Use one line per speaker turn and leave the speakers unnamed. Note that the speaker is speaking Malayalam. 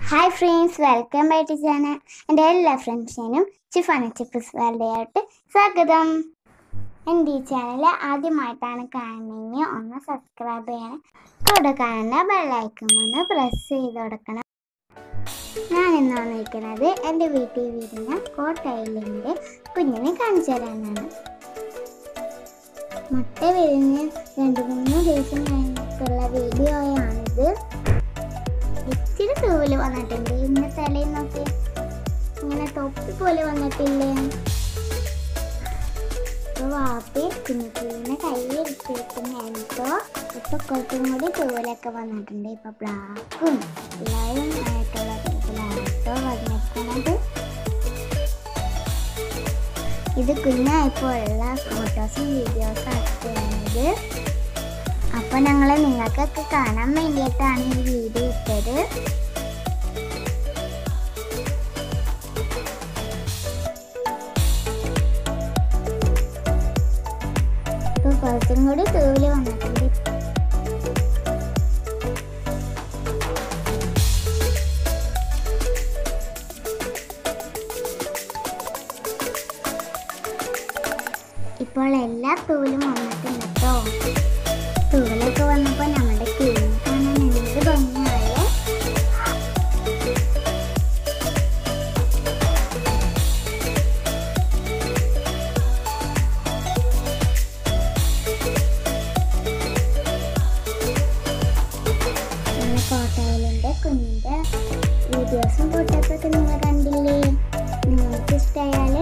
hi friends welcome back to channel എൻ്റെ എല്ലാ ഫ്രണ്ട്സിനും ചിഫാന ചിപ്സ് വേൾഡ് ആയിട്ട് സ്വാഗതം എൻ്റെ ഈ ചാനൽ ആദ്യമായിട്ടാണ് കാണുന്നതെങ്കിൽ ഒന്ന് സബ്സ്ക്രൈബ് ചെയ്യണം കൂടെ കാണുന്ന ബെല്ലൈക്കൺ ഒന്ന് പ്രസ് ചെയ്ത് കൊടുക്കണം ഞാൻ ഇന്ന് വന്നിരിക്കുന്നത് എൻ്റെ വീട്ടിൽ വീടിന് കോട്ടയിലിൻ്റെ കുഞ്ഞിനെ കാണിച്ചു തരാനാണ് മുട്ട വിരിഞ്ഞ് രണ്ട് മൂന്ന് ദിവസം കഴിഞ്ഞിട്ടുള്ള വീഡിയോയാണിത് ഇച്ചിരി തൂവല് വന്നിട്ടുണ്ട് ഇന്ന് തലയിൽ നോക്കി ഇങ്ങനെ തൊപ്പി പോലെ വന്നിട്ടില്ലേ ഇപ്പൊ വാപ്പി കുഞ്ഞിക്കുഞ്ഞിനെ കയ്യിലിട്ടിരിക്കുന്നോ ഇപ്പൊ കുറച്ചും കൂടി തൂവലൊക്കെ വന്നിട്ടുണ്ട് ഇപ്പൊ ബ്ലാക്കും എല്ലാവരും ആയിട്ടുള്ള തരത്തിലാട്ടോ വന്നിരിക്കുന്നത് ഇത് കുഞ്ഞായപ്പോഴുള്ള ഫോട്ടോസും വീഡിയോസും ആക്കിയത് അപ്പൊ ഞങ്ങള് നിങ്ങൾക്കൊക്കെ കാണാൻ വേണ്ടിയിട്ടാണ് ഈ വീഡിയോ ഇട്ടത് ഇപ്പൊ കുറച്ചും കൂടി തൂവില് വന്നിട്ടുണ്ട് ഇപ്പോൾ എല്ലാ തൂലും വന്നിട്ടുണ്ട് കേട്ടോ തൂവലൊക്കെ വന്നപ്പോൾ നമ്മുടെ കിഴി കാണാൻ എന്ത് ഭംഗിയായേ പിന്നെ കോട്ടയിലിൻ്റെ കുഞ്ഞിൻ്റെ വീഡിയോസും ഫോട്ടോസൊക്കെ നിങ്ങൾ കണ്ടില്ലേ നിങ്ങൾക്ക് ഇഷ്ടമായാൽ